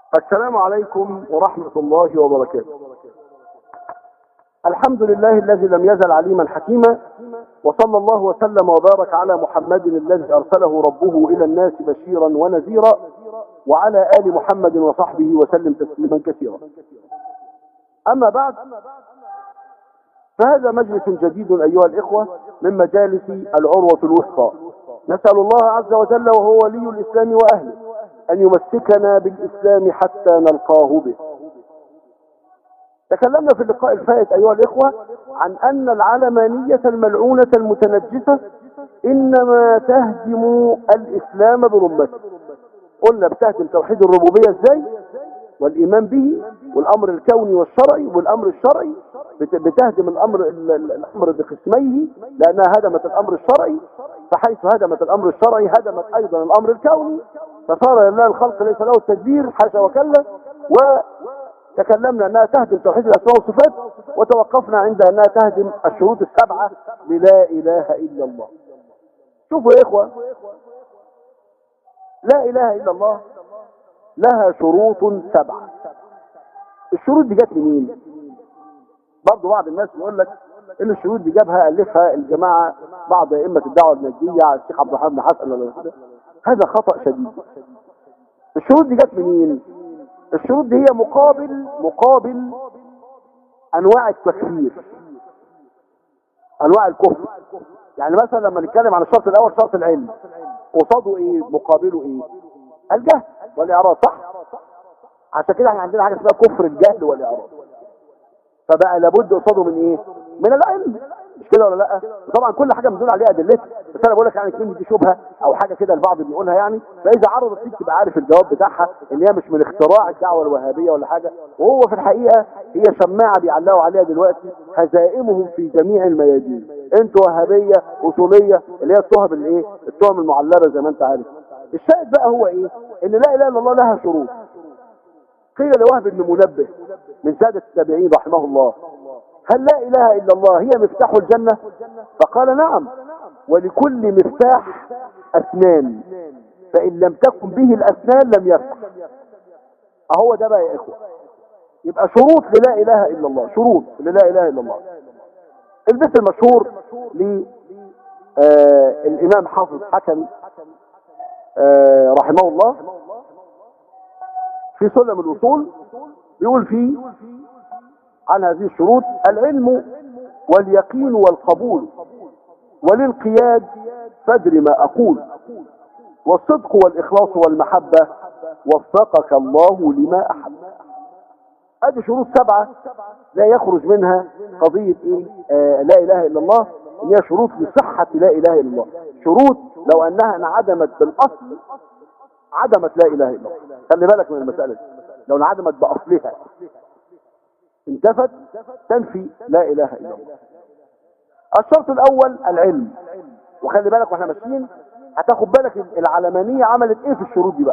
السلام عليكم ورحمة الله وبركاته الحمد لله الذي لم يزل عليما حكيما وصلى الله وسلم وبارك على محمد الذي أرسله ربه إلى الناس بشيرا ونذيرا وعلى آل محمد وصحبه وسلم تسليما كثيرا أما بعد فهذا مجلس جديد أيها الإخوة من مجالس العروة الوسطى نسأل الله عز وجل وهو ولي الإسلام وأهله أن يمسكنا بالإسلام حتى نلقاه به تكلمنا في اللقاء الفائت أيها الإخوة عن أن العلمانية الملعونة المتنجسة إنما تهدم الإسلام برمته قلنا بتهدم توحيد الربوبية إزاي والإيمان به والأمر الكوني والشرعي والأمر الشرعي بتهدم الأمر الأمر بقسميه لأنها هدمت الأمر الشرعي فحيث هدمت الأمر الشرعي هدمت أيضا الأمر الكوني فصار لله الخلق ليس له التدبير حاشا وكلا وتكلمنا أنها تهدم توحيد الأسماء والصفات وتوقفنا عند أنها تهدم الشروط السبعة للا إله إلا الله شوفوا يا إخوة لا إله إلا الله لها شروط سبعة الشروط دي جت منين برضه بعض الناس يقول لك ان الشروط دي جابها الفها الجماعه بعض ائمه الدعوه النجديه على الشيخ عبد الرحمن بن حسن ولا كده هذا خطا شديد الشروط دي جت منين الشروط دي هي مقابل مقابل انواع التكفير انواع الكفر يعني مثلا لما نتكلم عن الشرط الاول شرط العلم قصاده ايه مقابله ايه الجهل والاعراض صح عشان كده احنا عندنا حاجه اسمها كفر الجهل والاعراض فبقى لابد قصاده من ايه من العلم مش كده ولا لا طبعا كل حاجه بنقول عليها ادلتها بس انا بقول لك يعني كلمه دي شبهه او حاجه كده البعض بيقولها يعني فاذا عرضت فيك تبقى عارف الجواب بتاعها ان هي مش من اختراع الدعوه الوهابيه ولا حاجه وهو في الحقيقه هي شماعه بيعلقوا عليها دلوقتي هزائمهم في جميع الميادين انتوا وهابيه اصوليه اللي هي التهم الايه التهم المعلبه زي ما انت عارف الشاهد بقى هو ايه ان لا اله الا الله لها شروط قيل لوهب بن منبه من سادة التابعين رحمه الله هل لا إله إلا الله هي مفتاح الجنة فقال نعم ولكل مفتاح أسنان فإن لم تكن به الأسنان لم يفتح أهو ده بقى يا إخوة يبقى شروط للا إله إلا الله شروط للا إله إلا الله البيت المشهور للإمام حافظ حكم آه رحمه الله في سلم الوصول بيقول فيه عن هذه الشروط العلم واليقين والقبول وللقياد فادر ما أقول والصدق والإخلاص والمحبة وفقك الله لما أحب هذه شروط سبعة لا يخرج منها قضية إيه؟ آه لا إله إلا الله إن هي شروط لصحة لا إله إلا الله شروط لو أنها انعدمت بالأصل عدمت لا إله إلا الله خلي بالك من المسألة دي لو انعدمت بأصلها انتفت تنفي لا إله إلا الله الشرط الأول العلم وخلي بالك واحنا ماشيين هتاخد بالك العلمانية عملت ايه في الشروط دي بقى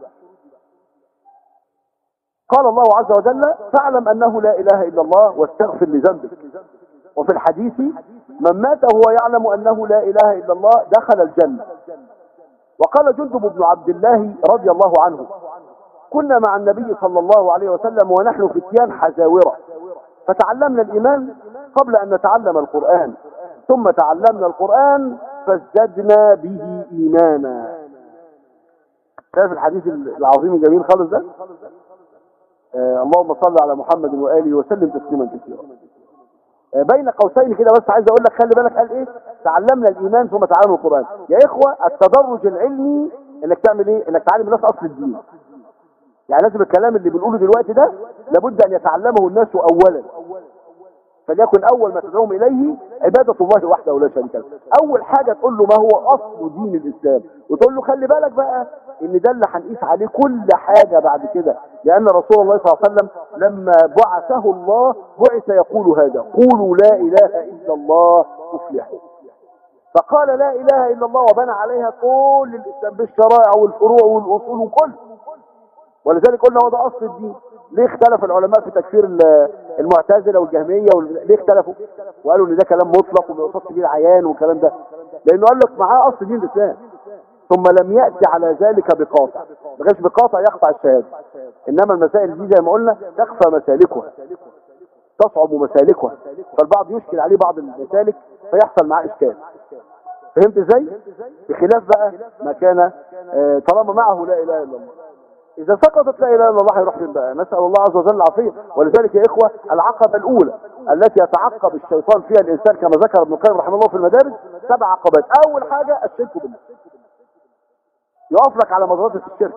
قال الله عز وجل فاعلم أنه لا إله إلا الله واستغفر لذنبك وفي الحديث من مات وهو يعلم أنه لا إله إلا الله دخل الجنة وقال جندب بن عبد الله رضي الله عنه كنا مع النبي صلى الله عليه وسلم ونحن فتيان حزاورة فتعلمنا الإيمان قبل أن نتعلم القرآن ثم تعلمنا القرآن فازددنا به إيمانا شايف الحديث العظيم الجميل خالص ده آه اللهم صل على محمد وآله وسلم تسليما كثيرا آه بين قوسين كده بس عايز اقول لك خلي بالك قال ايه تعلمنا الايمان ثم تعلمنا القران يا اخوه التدرج العلمي انك تعمل ايه انك تعلم الناس اصل الدين يعني لازم الكلام اللي بنقوله دلوقتي ده لابد ان يتعلمه الناس اولا فليكن اول ما تدعوهم اليه عبادة الله وحده لا شريك له اول حاجة تقول له ما هو اصل دين الاسلام وتقول له خلي بالك بقى ان ده اللي هنقيس عليه كل حاجة بعد كده لان رسول الله صلى الله عليه وسلم لما بعثه الله بعث يقول هذا قولوا لا اله الا الله تفلحوا فقال لا اله الا الله وبنى عليها كل الاسلام بالشرائع والفروع والاصول وكل ولذلك قلنا هو ده اصل الدين ليه اختلف العلماء في تكفير المعتزله والجهميه وال... ليه اختلفوا وقالوا ان ده كلام مطلق وما يقصدش بيه العيان والكلام ده لانه قال لك معاه اصل دين الاسلام ثم لم يأتي على ذلك بقاطع ما جاش بقاطع يقطع الشهادة انما المسائل دي زي ما قلنا تخفى مسالكها تصعب مسالكها فالبعض يشكل عليه بعض المسالك فيحصل معاه اشكال فهمت ازاي بخلاف بقى ما كان آه، طالما معه لا اله الا الله اذا سقطت لا اله الا الله هيروح فين بقى نسال الله عز وجل العافيه ولذلك يا اخوه العقبه الاولى التي يتعقب الشيطان فيها الانسان كما ذكر ابن القيم رحمه الله في المدارس سبع عقبات اول حاجه الشرك بالله يقف لك على مدرسه الشرك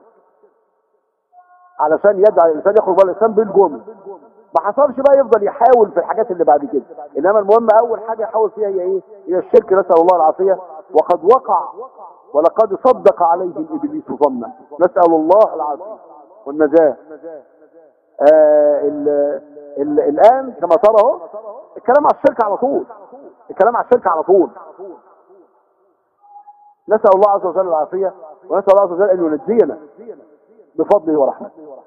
علشان يجعل الانسان يخرج بره الاسلام بالجمله ما حصلش بقى يفضل يحاول في الحاجات اللي بعد كده انما المهم اول حاجه يحاول فيها هي ايه هي الشرك نسال الله العافيه وقد وقع ولقد صدق عليهم ابليس ظنه نسال الله العافيه والنجاه آه ال ال الان كما ترى اهو الكلام على الشرك على طول الكلام على الشرك على طول نسال الله عز وجل العافيه ونسال الله عز وجل ان ينجينا بفضله ورحمته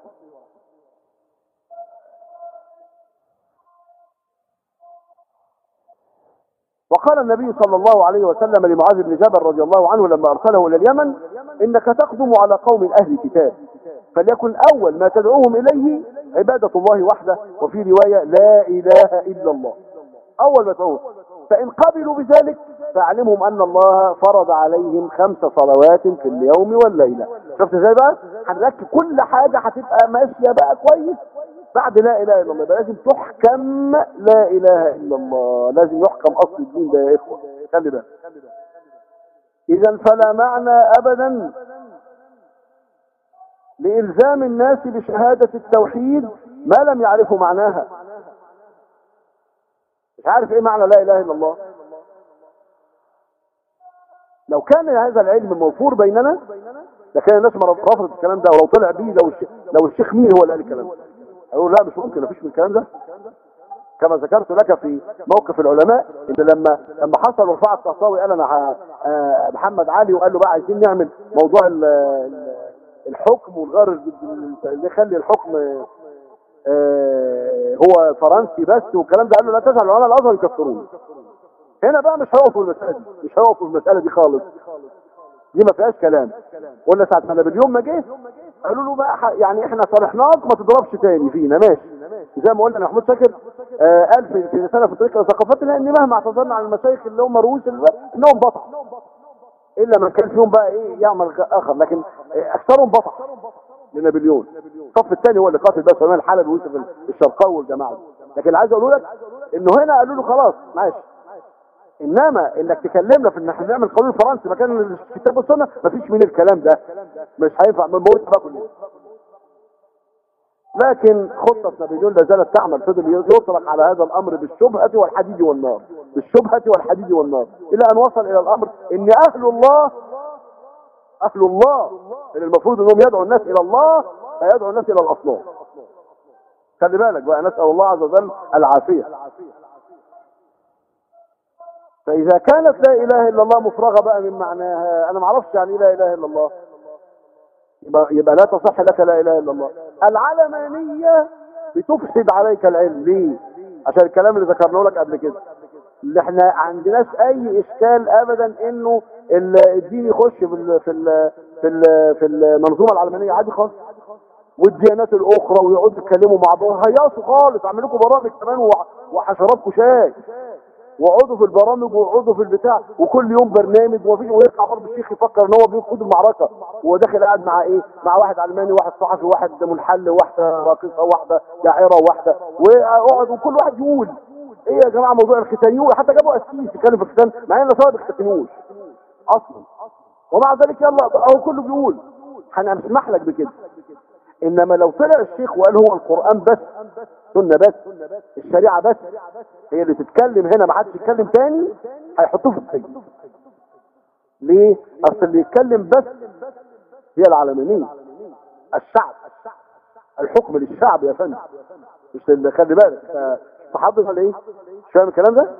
وقال النبي صلى الله عليه وسلم لمعاذ بن جبل رضي الله عنه لما أرسله إلى اليمن إنك تقدم على قوم أهل كتاب فليكن أول ما تدعوهم إليه عبادة الله وحده وفي رواية لا إله إلا الله أول ما تدعوهم فإن قبلوا بذلك فاعلمهم أن الله فرض عليهم خمس صلوات في اليوم والليلة شفت ازاي بقى هنركب كل حاجة هتبقى ماشية بقى كويس بعد لا اله الا الله يبقى لازم تحكم لا اله الا الله لازم يحكم اصل الدين ده يا اخوه خلي بالك اذا فلا معنى ابدا لالزام الناس بشهاده التوحيد ما لم يعرفوا معناها مش عارف ايه معنى لا اله الا الله لو كان هذا العلم موفور بيننا لكان الناس ما رفضت الكلام ده ولو طلع بيه لو الشيخ, لو الشيخ مين هو اللي قال الكلام ده اقول لا مش ممكن مفيش من الكلام ده كما ذكرت لك في موقف العلماء ان لما لما حصل ورفع الطهطاوي قال انا آه، محمد علي وقال له بقى عايزين نعمل موضوع الحكم ونغير نخلي الحكم آه، هو فرنسي بس والكلام ده قال له لا تجعل علماء الازهر يكفرون هنا بقى مش هيقفوا المساله دي مش هيقفوا المساله دي خالص دي ما فيهاش كلام قلنا ساعه ما نابليون ما جه قالوا له بقى يعني احنا صالحناك ما تضربش تاني فينا ماشي زي ما قلنا محمود شاكر آه قال في في رساله في طريق ثقافتنا ان مهما اعتذرنا عن المشايخ اللي هم رؤوس انهم بطح الا من كان فيهم بقى ايه يعمل اخر لكن اكثرهم بطح لنابليون الصف الثاني هو اللي قاتل بس سليمان الحلبي ويوسف الشرقاوي والجماعه لكن اللي عايز اقوله لك انه هنا قالوا له خلاص ماشي انما انك تكلمنا في ان احنا نعمل قانون فرنسي مكان الكتاب والسنه مفيش من الكلام ده مش هينفع من موت بقى كله لكن خطة نابليون لا زالت تعمل فضل يطلق على هذا الامر بالشبهة والحديد والنار بالشبهة والحديد والنار الى ان وصل الى الامر ان اهل الله اهل الله اللي المفروض انهم يدعوا الناس الى الله فيدعوا الناس الى الاصنام خلي بالك بقى نسأل الله عز وجل العافية فإذا كانت لا إله إلا الله مفرغة بقى من معناها أنا ما اعرفش يعني لا إله إلا الله يبقى, يبقى لا تصح لك لا إله إلا الله العلمانية بتفسد عليك العلم ليه عشان الكلام اللي ذكرناه لك قبل كده اللي احنا عندناش اي اشكال ابدا انه الدين يخش في ال في ال في ال في المنظومه العلمانيه عادي خالص والديانات الاخرى ويقعدوا يتكلموا مع بعض هيصوا خالص اعمل لكم برامج كمان وحشراتكم شاي وقعدوا في البرامج وقعدوا في البتاع وكل يوم برنامج ومفيش ويطلع برضه الشيخ يفكر ان هو بيقود المعركه وهو داخل قاعد مع ايه مع واحد علماني واحد صحفي واحد منحل واحده راقصه واحده شاعره واحده وقعد وكل واحد يقول ايه يا جماعه موضوع الختان يقول حتى جابوا اسيس يتكلم في الختان مع ان النصارى ما بيختتنوش اصلا ومع ذلك يلا اهو كله بيقول هنسمح لك بكده انما لو طلع الشيخ وقال هو القرآن بس سنة بس الشريعة بس هي اللي تتكلم هنا ما حدش يتكلم تاني هيحطوه في السجن ليه اصل اللي يتكلم بس هي العلمانية الشعب الحكم للشعب يا فندم مش اللي خلي بالك تحضر ولا ايه مش فاهم الكلام ده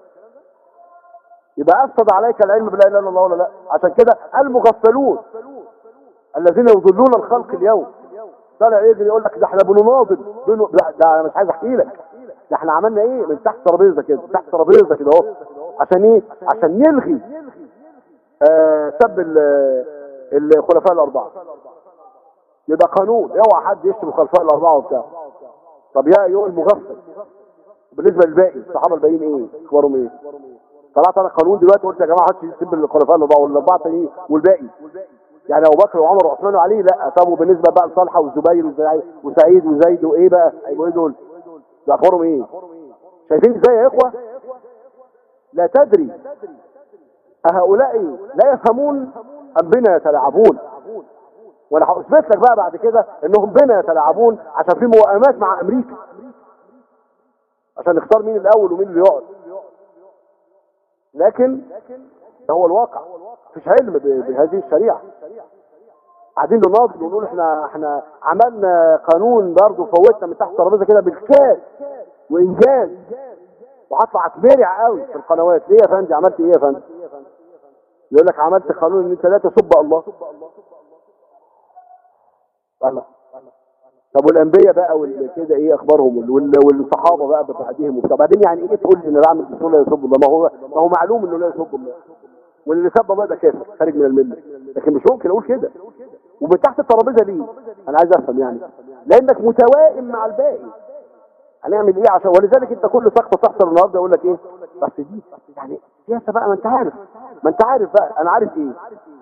يبقى افسد عليك العلم بلا اله الا الله ولا لا عشان كده المغفلون الذين يضلون الخلق اليوم طالع يجري يقول لك ده احنا بنناضل بنو... لا ده انا مش عايز احكي لك ده احنا عملنا ايه من تحت ترابيزه كده تحت ترابيزه كده اهو عشان ايه عشان نلغي آه سب الخلفاء الاربعه يبقى قانون اوعى حد يشتم الخلفاء الاربعه وبتاع طب يا ايها المغفل بالنسبه للباقي الصحابه الباقيين ايه اخبارهم ايه طلعت انا قانون دلوقتي قلت يا جماعه محدش يسب الخلفاء الاربعه والاربعه التانيين والباقي يعني ابو بكر وعمر وعثمان وعلي لا طب وبالنسبه بقى لطلحه والزبير وسعيد وزيد وايه بقى هيبقوا ايه دول ده اخبارهم ايه شايفين ازاي يا اخوه لا تدري أهؤلاء لا يفهمون أم بنا يتلاعبون وانا هاثبت لك بقى بعد كده انهم بنا يتلاعبون عشان في موائمات مع امريكا عشان نختار مين الاول ومين اللي يقعد لكن ده هو الواقع مفيش علم بهذه الشريعه قاعدين نناضل ونقول احنا احنا عملنا قانون برضه فوتنا من تحت الترابيزه كده بالكاد وانجاز وهطلع اتبرع قوي في القنوات ليه يا فندم عملت ايه يا فندم يقول لك عملت قانون ان انت لا تسب الله الله طب والانبياء بقى والكده ايه اخبارهم والصحابه بقى ببعدهم وبتاع بعدين يعني ايه تقول ان العامل الرسول لا يسب الله ما هو ما هو معلوم انه لا يسب الله واللي سب الله ده كافر خارج من المله لكن مش ممكن اقول كده ومن تحت الترابيزه ليه انا عايز افهم يعني لانك متوائم مع الباقي هنعمل ايه عشان ولذلك انت كل سقطه تحصل النهارده يقول لك ايه بس دي يعني سياسه بقى ما انت عارف ما انت عارف بقى انا عارف ايه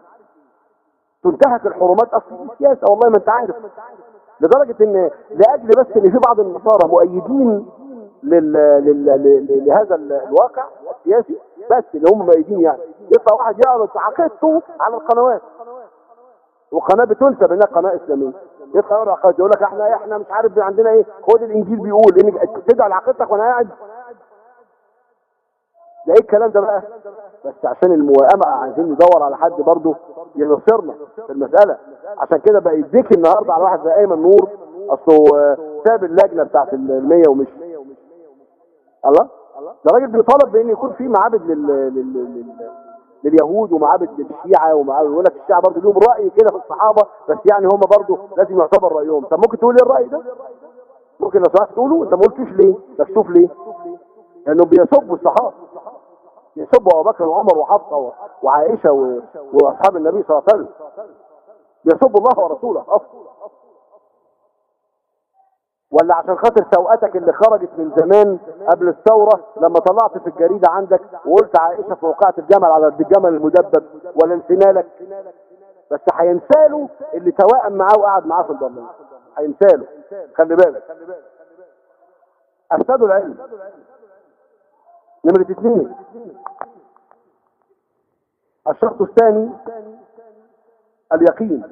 تنتهك الحرمات اصلا سياسه والله ما انت عارف لدرجه ان لاجل بس ان في بعض النصارى مؤيدين لل... لل... لل... لهذا الواقع السياسي بس اللي هم مؤيدين يعني يطلع واحد يعرض عقيدته على القنوات وقناه بتنسب انها قناه اسلاميه يطلع يقول عقيدته يقول لك احنا احنا مش عارف عندنا ايه خد الانجيل بيقول ان تدعي لعقيدتك وانا قاعد ده ايه الكلام ده بقى بس عشان الموائمة عايزين ندور على حد برضه ينصرنا في المسألة عشان كده بقى يديك النهاردة على واحد زي ايمن نور اصله ساب اللجنة بتاعت المية ومشي الله ده راجل بيطالب بان يكون في معابد لل... لل... لل... لليهود ومعابد للشيعة ومعابد يقول لك الشيعة برضه لهم رأي كده في الصحابة بس يعني هم برضه لازم يعتبر رأيهم طب ممكن تقول ايه الرأي ده ممكن لو سمحت تقوله انت ما قلتوش ليه مكسوف ليه لانه بيسبوا الصحابة يسبوا ابو بكر وعمر وحفصه وعائشه واصحاب النبي صلى الله عليه وسلم يسبوا الله ورسوله اصلا ولا عشان خاطر سوءتك اللي خرجت من زمان قبل الثورة لما طلعت في الجريدة عندك وقلت عائشة في وقعة الجمل على الجمل المدبب ولا نسينالك بس هينساله اللي توائم معاه وقعد معاه في الضمان هينساله خلي بالك افسدوا العلم نمرة اثنين الشرط الثاني اليقين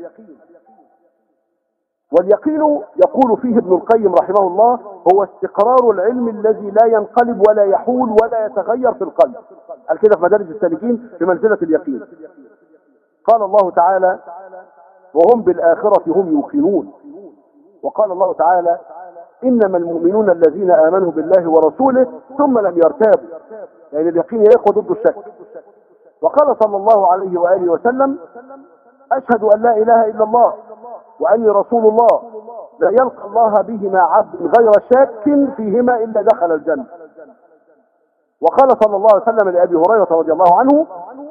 واليقين يقول فيه ابن القيم رحمه الله هو استقرار العلم الذي لا ينقلب ولا يحول ولا يتغير في القلب قال كده في مدارج السالكين في منزلة اليقين قال الله تعالى وهم بالآخرة هم يوقنون وقال الله تعالى إنما المؤمنون الذين آمنوا بالله ورسوله ثم لم يرتابوا يعني اليقين يا إخوة ضد الشك وقال صلى الله عليه وآله وسلم أشهد أن لا إله إلا الله وأني رسول الله لا يلقى الله بهما عبد غير شاك فيهما إلا دخل الجنة وقال صلى الله عليه وسلم لأبي هريرة رضي الله عنه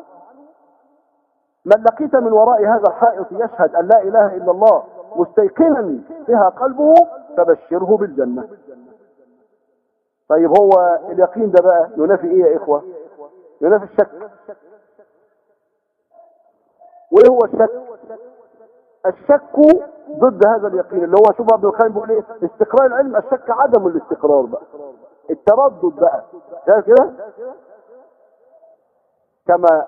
من لقيت من وراء هذا الحائط يشهد أن لا إله إلا الله مستيقنا بها قلبه فبشره بالجنة طيب هو اليقين ده بقى ينافي ايه يا اخوة ينافي الشك وايه هو الشك الشك ضد هذا اليقين اللي هو شوف عبد القيم بيقول ايه استقرار العلم الشك عدم الاستقرار بقى التردد بقى ده كده كما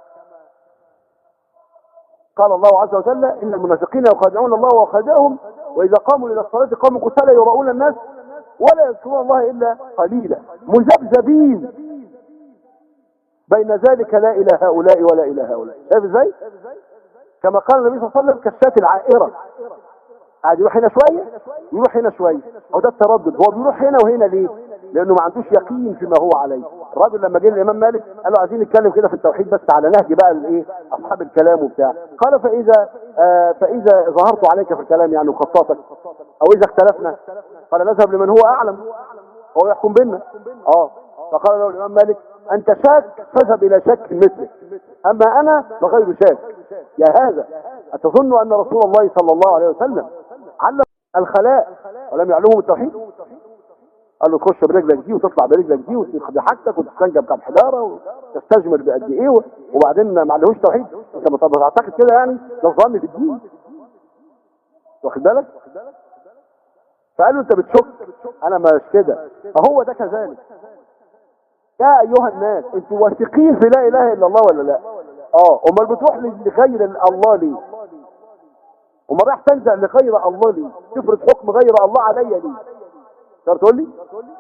قال الله عز وجل إن المنافقين يخادعون الله وخادعهم وإذا قاموا إلى الصلاة قاموا كسالى يراؤون الناس ولا يذكرون الله إلا قليلا مذبذبين بين ذلك لا إلى هؤلاء ولا إلى هؤلاء شايف ازاي كما قال النبي صلى الله عليه وسلم كالشاة العائرة قاعد يروح هنا شوية يروح هنا شوية هو ده التردد هو بيروح هنا وهنا ليه لانه ما عندوش يقين فيما هو عليه الراجل لما جه الامام مالك قال له عايزين نتكلم كده في التوحيد بس على نهج بقى الايه اصحاب الكلام وبتاع قال فاذا آه فاذا ظهرت عليك في الكلام يعني وخطاتك او اذا اختلفنا قال نذهب لمن هو اعلم هو يحكم بيننا اه فقال له الامام مالك انت شاك فاذهب الى شك مثلك اما انا فغير شاك يا هذا اتظن ان رسول الله صلى الله عليه وسلم علم الخلاء ولم يعلمهم التوحيد قال له تخش برجلك دي وتطلع برجلك دي وتاخد حاجتك وتستنجب كام حجاره وتستجمر بقد ايه وبعدين ما عليهوش توحيد انت ما تعتقد كده يعني ده ظن في الدين واخد بالك فقال له انت بتشك انا مش كده فهو ده كذلك يا ايها الناس انتوا واثقين في لا اله الا الله ولا لا اه امال بتروح لغير الله ليه امال رايح تلجا لغير الله ليه تفرض حكم غير الله عليا ليه تقدر تقول لي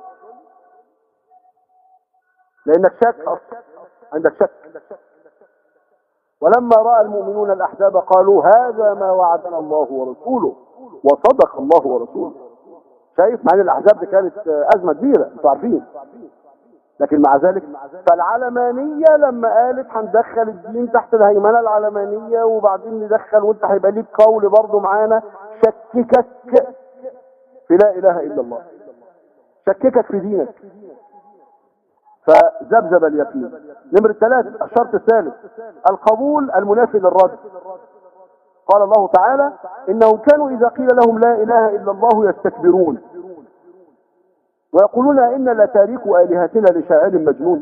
لانك شك اصلا عندك شك ولما راى المؤمنون الاحزاب قالوا هذا ما وعدنا الله ورسوله وصدق الله ورسوله شايف مع ان الاحزاب دي كانت ازمه كبيره انتوا عارفين لكن مع ذلك فالعلمانية لما قالت هندخل الدين تحت الهيمنة العلمانية وبعدين ندخل وانت هيبقى ليك قول برضه معانا شككك في لا اله الا الله شككك في دينك فذبذب اليقين نمرة ثلاثة الشرط الثالث القبول المنافي للرد قال الله تعالى إنهم كانوا إذا قيل لهم لا إله إلا الله يستكبرون ويقولون إن لتاريك آلهتنا لشاعر مجنون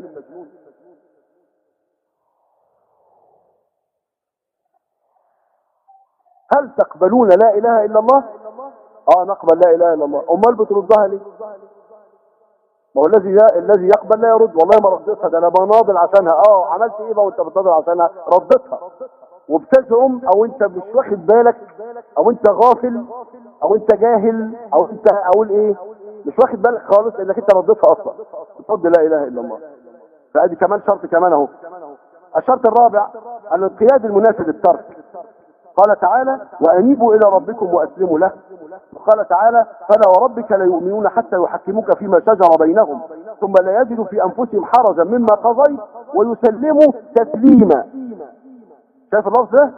هل تقبلون لا إله إلا الله اه نقبل لا اله الا الله امال بتردها ليه ما هو الذي الذي يقبل لا يرد والله ما ردتها ده انا بناضل عشانها اه عملت ايه بقى وانت بتناضل عشانها ردتها وبتزعم او انت مش واخد بالك او انت غافل او انت جاهل او انت اقول ايه مش واخد بالك خالص انك انت ردتها اصلا بترد لا اله الا الله فادي كمان شرط كمان اهو الشرط الرابع الانقياد المنافي للترك قال تعالى وأنيبوا إلى ربكم وأسلموا له وقال تعالى فلا وربك لا يؤمنون حتى يحكموك فيما شجر بينهم ثم لا يجدوا في أنفسهم حرجا مما قضيت ويسلموا تسليما شايف اللفظ ده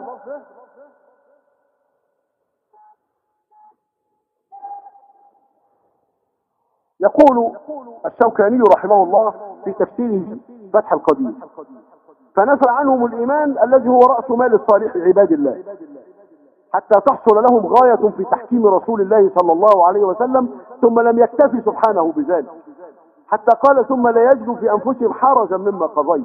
يقول الشوكاني رحمه الله في تفسيره فتح القدير فنفى عنهم الإيمان الذي هو رأس مال الصالح عباد الله حتى تحصل لهم غاية في تحكيم رسول الله صلى الله عليه وسلم ثم لم يكتفي سبحانه بذلك حتى قال ثم لا يجدوا في أنفسهم حرجا مما قضيت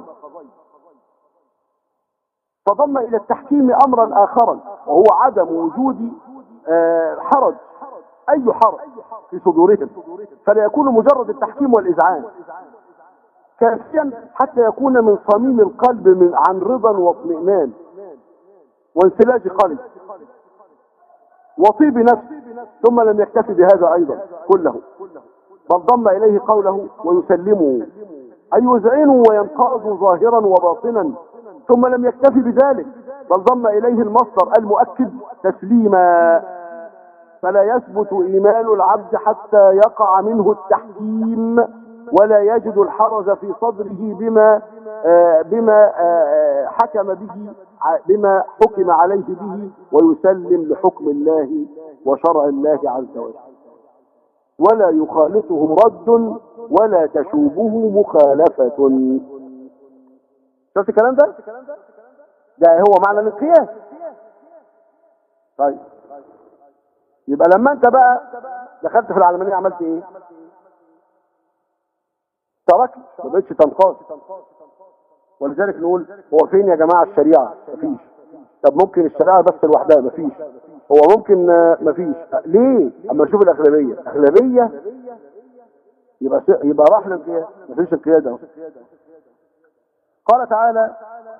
فضم إلى التحكيم أمرا آخرا وهو عدم وجود حرج أي حرج في صدورهم فلا يكون مجرد التحكيم والإذعان كافيا حتى يكون من صميم القلب من عن رضا واطمئنان وانسلاج قلب وطيب نفس ثم لم يكتفي بهذا ايضا كله بل ضم اليه قوله ويسلموا اي يذعنوا وينقادوا ظاهرا وباطنا ثم لم يكتفي بذلك بل ضم اليه المصدر المؤكد تسليما فلا يثبت ايمان العبد حتى يقع منه التحكيم ولا يجد الحرج في صدره بما بما حكم به بما حكم عليه به ويسلم لحكم الله وشرع الله عز وجل ولا يخالطهم رد ولا تشوبه مخالفة شفت الكلام ده ده هو معنى الانقياد طيب يبقى لما انت بقى دخلت في العلمانية عملت ايه تركت ما بقتش تنقاد ولذلك نقول هو فين يا جماعة الشريعة مفيش طب ممكن الشريعة بس لوحدها مفيش هو ممكن مفيش ليه اما نشوف الاغلبية اغلبية يبقى يبقى راح الانقياد مفيش انقياد اهو قال تعالى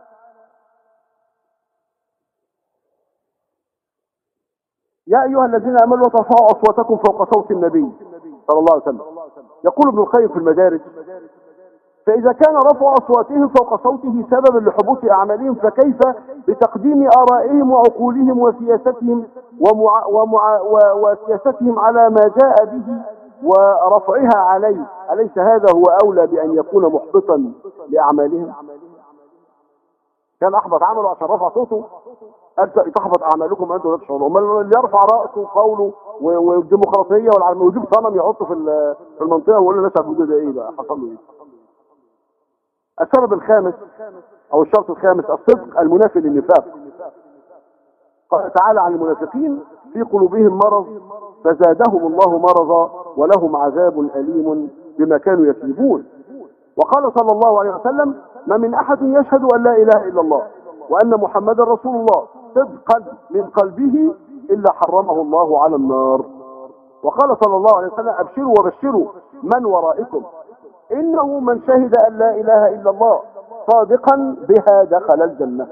يا ايها الذين امنوا لا ترفعوا اصواتكم فوق صوت النبي صلى الله عليه وسلم يقول ابن القيم في المدارج فإذا كان رفع أصواتهم فوق صوته سببا لحبوط أعمالهم فكيف بتقديم آرائهم وعقولهم وسياستهم ومع ومع وسياستهم على ما جاء به ورفعها عليه أليس هذا هو أولى بأن يكون محبطا لأعمالهم كان أحبط عمله عشان رفع صوته قال تحبط أعمالكم أنتم لا تشعرون أما اللي يرفع رأسه قوله والديمقراطية والعلم ويجيب صنم يحطه في في المنطقة ويقول له الناس هتقول ده إيه بقى حصل له إيه السبب الخامس او الشرط الخامس الصدق المنافي للنفاق قال تعالى عن المنافقين في قلوبهم مرض فزادهم الله مرضا ولهم عذاب أليم بما كانوا يكذبون وقال صلى الله عليه وسلم ما من أحد يشهد أن لا إله إلا الله وأن محمدا رسول الله صدقا من قلبه إلا حرمه الله على النار وقال صلى الله عليه وسلم أبشروا وبشروا من ورائكم إنه من شهد أن لا إله إلا الله صادقا بها دخل الجنة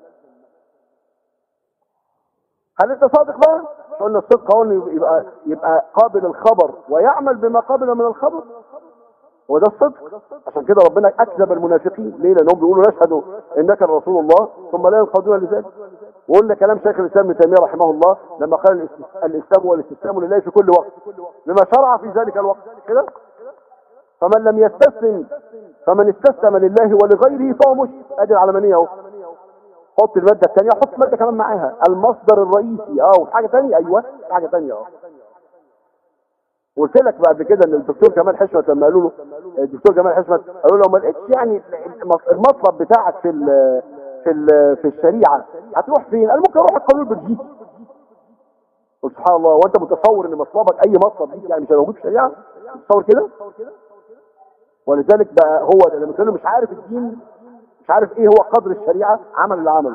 هل انت صادق بقى قلنا الصدق هو يبقى يبقى قابل الخبر ويعمل بما قبل من الخبر وده الصدق عشان كده ربنا اكذب المنافقين ليه لانهم بيقولوا نشهد انك رسول الله ثم لا ينقضون لذلك وقلنا كلام شيخ الاسلام ابن تيميه رحمه الله لما قال الاسلام والاستسلام لله في كل وقت لما شرع في ذلك الوقت كده فمن لم يستسلم فمن استسلم لله ولغيره فهو مشرك ادي العلمانيه اهو حط الماده الثانيه حط ماده كمان معاها المصدر الرئيسي اه وحاجه ثانيه ايوه حاجه ثانيه اه قلت لك بعد كده ان الدكتور كمال حشمت لما قالوا له الدكتور كمال حشمت قالوا له ما لقيتش يعني المطلب بتاعك في ال في ال في الشريعه هتروح فين؟ قال ممكن اروح القانون البلجيكي قلت سبحان الله وانت متصور ان مطلبك اي مطلب ليك يعني مش موجود في الشريعه؟ متصور كده؟ ولذلك بقى هو لما كانوا مش عارف الدين مش عارف ايه هو قدر الشريعه عمل اللي عمله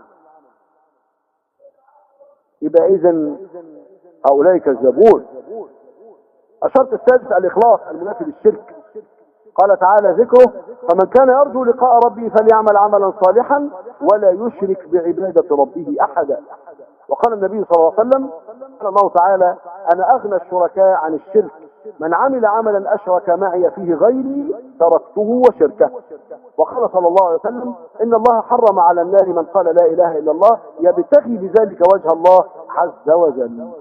يبقى اذا هؤلاء كذابون الشرط السادس الإخلاص المنافي للشرك قال تعالى ذكره فمن كان يرجو لقاء ربه فليعمل عملا صالحا ولا يشرك بعبادة ربه أحدا وقال النبي صلى الله عليه وسلم قال الله تعالى أنا أغنى الشركاء عن الشرك من عمل عملا أشرك معي فيه غيري تركته وشركه وقال صلى الله عليه وسلم إن الله حرم على النار من قال لا إله إلا الله يبتغي بذلك وجه الله عز وجل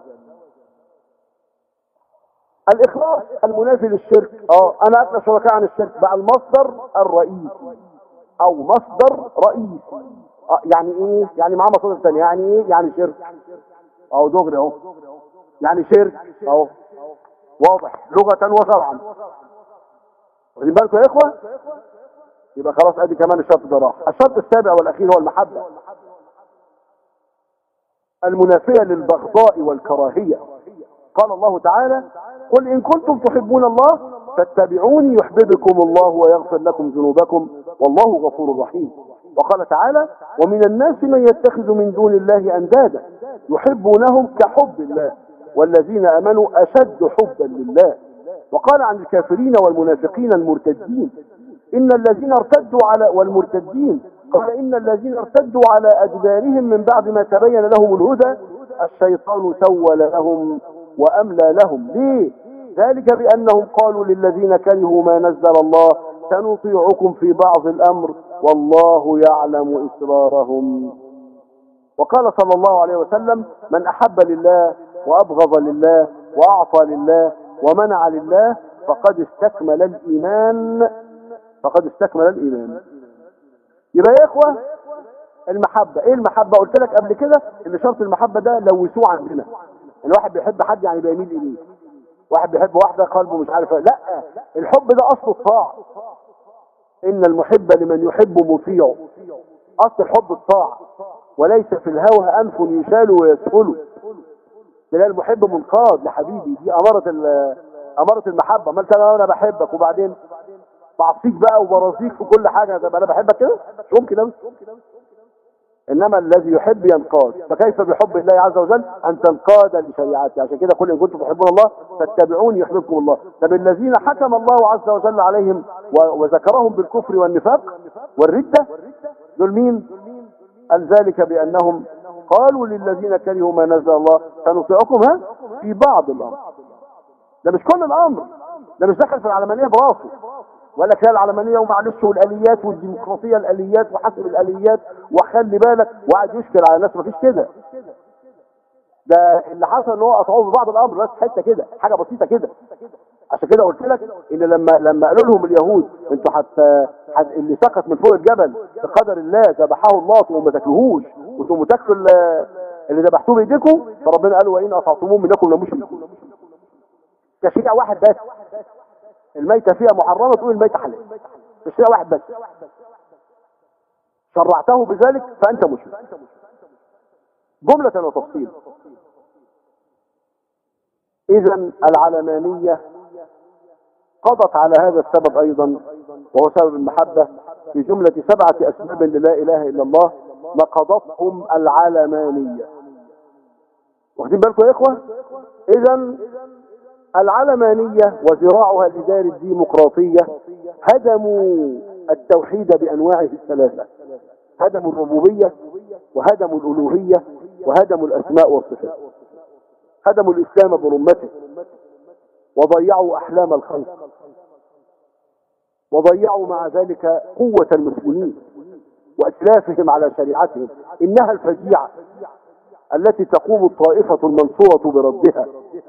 الإخلاص المنافي للشرك اه أنا أغنى شركاء عن الشرك بقى المصدر الرئيسي أو مصدر رئيسي آه يعني إيه؟ يعني معاه مصادر ثانيه يعني إيه؟ يعني شرك أو دغري أهو يعني شرك أهو واضح لغة وشرعا واخدين بالكم يا إخوة؟ يبقى خلاص ادي كمان الشرط ده راح الشرط السابع والاخير هو المحبة المنافية للبغضاء والكراهية قال الله تعالى قل إن كنتم تحبون الله فاتبعوني يحببكم الله ويغفر لكم ذنوبكم والله غفور رحيم وقال تعالى ومن الناس من يتخذ من دون الله أندادا يحبونهم كحب الله والذين أمنوا أشد حبا لله وقال عن الكافرين والمنافقين المرتدين إن الذين ارتدوا على والمرتدين قال إن الذين ارتدوا على أدبارهم من بعد ما تبين لهم الهدى الشيطان سول لهم وأملى لهم ليه ذلك بأنهم قالوا للذين كرهوا ما نزل الله سنطيعكم في بعض الأمر والله يعلم إسرارهم وقال صلى الله عليه وسلم من أحب لله وأبغض لله وأعطى لله ومنع لله فقد استكمل الإيمان فقد استكمل الإيمان يبقى يا إخوة المحبة إيه المحبة قلت لك قبل كده إن شرط المحبة ده لوثوه عندنا الواحد بيحب حد يعني بيميل إليه واحد بيحب واحدة قلبه مش عارف لا الحب ده أصل الطاعة إن المحب لمن يحب مطيع أصل الحب الطاعة وليس في الهوى أنف يشال ويسهل تلاقي المحب منقاد لحبيبي دي أمارة أمارة المحبة ما أنا أنا بحبك وبعدين بعصيك بقى وبرازيك في كل حاجة طب أنا بحبك كده مش ممكن أوي انما الذي يحب ينقاد فكيف بحب الله عز وجل ان تنقاد لشريعته عشان كده قل ان كنتم تحبون الله فاتبعوني يحببكم الله طب الذين حكم الله عز وجل عليهم وذكرهم بالكفر والنفاق والردة دول مين قال ذلك بانهم قالوا للذين كرهوا ما نزل الله سنطيعكم ها في بعض الامر ده مش كل الامر ده مش دخل في العلمانيه براسه ولا كده العلمانية ومعلش والآليات والديمقراطية الآليات وحسب الآليات وخلي بالك وقعد يشكل على الناس مفيش كده ده اللي حصل ان هو قطعوه في بعض الامر بس حته كده حاجه بسيطه كده عشان كده قلت لك ان لما لما قالوا لهم اليهود انتوا حتى حت اللي سقط من فوق الجبل بقدر الله ذبحه الله وما تاكلوهوش وانتم تاكلوا اللي ذبحتوه بايديكم فربنا قال وان اطعتموه منكم لمشركون تشريع واحد بس الميتة فيها محرمة تقول الميتة حلال تشريع واحد بس شرعته بذلك فأنت مشرك جملة وتفصيل إذا العلمانية قضت على هذا السبب أيضا وهو سبب المحبة في جملة سبعة أسباب للا إله إلا الله نقضتهم العلمانية واخدين بالكم يا إخوة إذا العلمانية وذراعها لدار الديمقراطية هدموا التوحيد بأنواعه الثلاثة هدموا الربوبية وهدموا الألوهية وهدموا الأسماء والصفات هدموا الإسلام برمته وضيعوا أحلام الخلق وضيعوا مع ذلك قوة المسلمين وإتلافهم على شريعتهم إنها الفجيعة التي تقوم الطائفة المنصورة بردها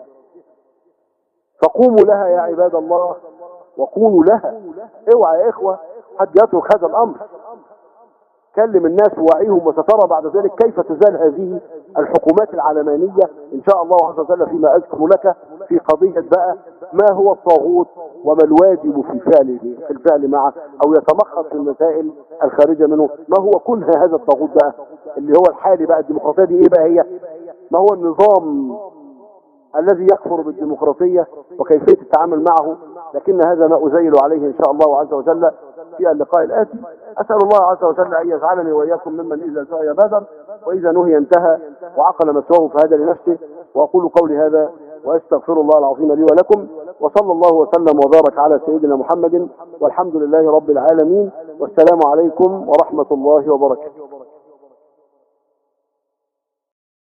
فقوموا لها يا عباد الله وكونوا لها اوعى يا إخوة حد يترك هذا الأمر كلم الناس ووعيهم وسترى بعد ذلك كيف تزال هذه الحكومات العلمانية إن شاء الله عز وجل فيما أذكر لك في قضية بقى ما هو الطاغوت وما الواجب في فعله في الفعل معه أو يتمخص في المسائل الخارجة منه ما هو كنه هذا الطاغوت بقى اللي هو الحالي بقى الديمقراطية دي إيه بقى هي ما هو النظام الذي يكفر بالديمقراطية وكيفية التعامل معه لكن هذا ما أزيل عليه إن شاء الله عز وجل في اللقاء الآتي أسأل الله عز وجل أن يجعلني وإياكم ممن إذا سعي بدر وإذا نهي انتهى وعقل مسواه فهذا لنفسه وأقول قولي هذا وأستغفر الله العظيم لي ولكم وصلى الله وسلم وبارك على سيدنا محمد والحمد لله رب العالمين والسلام عليكم ورحمة الله وبركاته